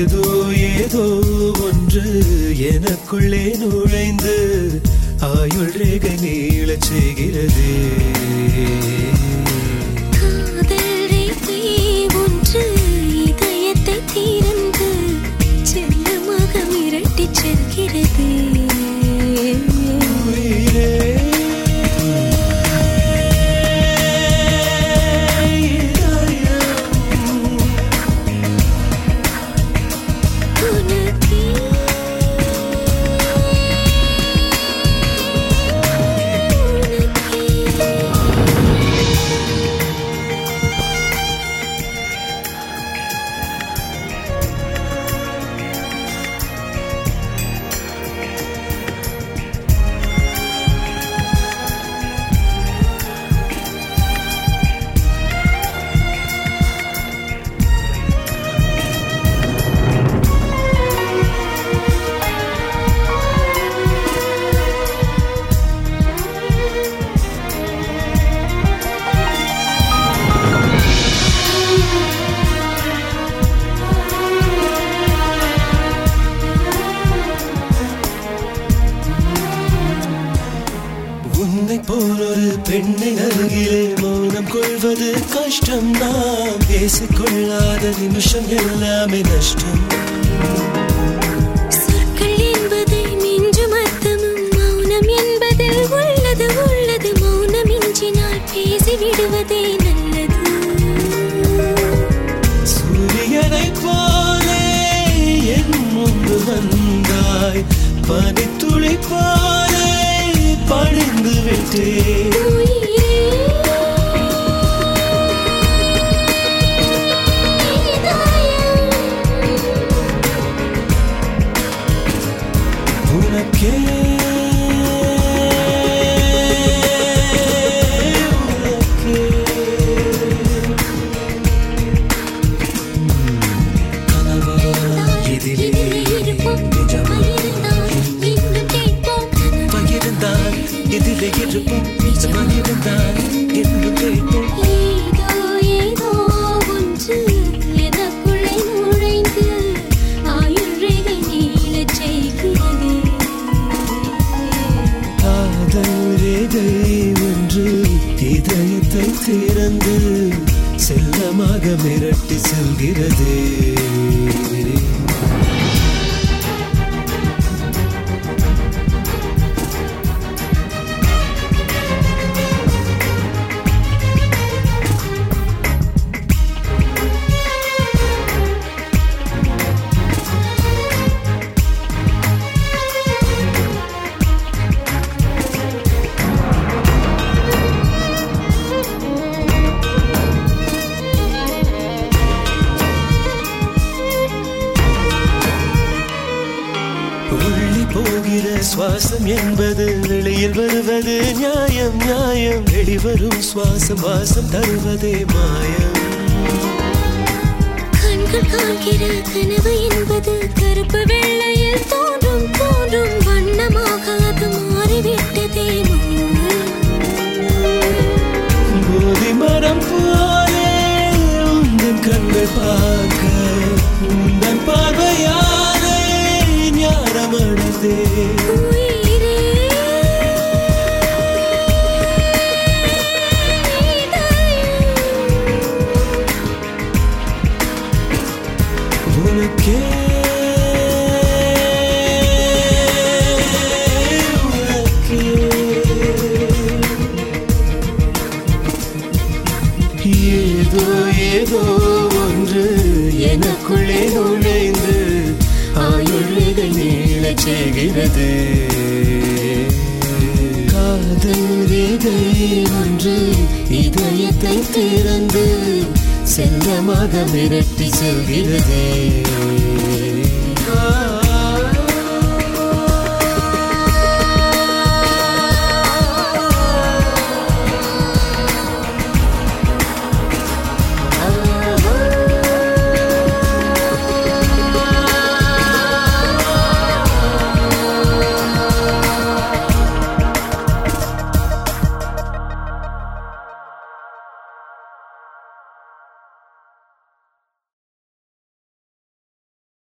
ஏதோ ஏதோ ஒன்று எனக்குள்ளே நுழைந்து ஆயுள் ரேகை நீளச் செய்கிறது காதல் ரேகை ஒன்று இதயத்தை திறந்து செல்லமாக மிரட்டிச் செல்கிறது உயிரே, இதயம் உனக்கே உன்னை போல் ஒரு பெண்ணை அருகிலே மௌனம் கொள்வது கஷ்டம் நாம் பேசிக்கொள்ளாத நிமிஷம் எல்லாமே நஷ்டம் சொற்கள் என்பது மிஞ்சும் அர்த்தமும் மௌனம் என்பதில் உள்ளது உள்ளது மௌனம் இன்றினால் பேசி விடுவதே நல்லது சூரியனை போலே என் முன்பு வந்தாய் பனித்துளி போலே பணிந்து விட்டேன் உயிரே உனக்கே உனக்கே கனவா இதிலே நிஜமா பகிர்ந்தான் இதிலே இருப்போம் நிஜமாயிருந்தான் என்று கேட்போம் காதல் ரேகை ஒன்று இதயத்தை திறந்து செல்லமாக மிரட்டி செல்கிறது உள்ளி போகிற சுவாசம் என்பது வெளியில் வருவது நியாயம் நியாயம் வெளிவரும் சுவாசம் வாசம் தருவதே மாயம் கண்கள் காண்கிற கனவு என்பது கருப்பு வெள்ளையில் தோன்றும் தோன்றும் வண்ணமாக அது மாறிவிட்டதே போதி மரம் போலே உந்தன் கண்கள் பார்க்க உந்தன் பார்வையாலே ஞானமடைந்தே உயிரே உனக்கே உனக்கே ஏதோ ஏதோ ஒன்று எனக்குள்ளே நுழைந்து ஆயுள்கள் நீளச் செய்கிறது காதல் ரேகை ஒன்று இதயத்தை திறந்து செல்லமாக மிரட்டி செல்கிறது ஆ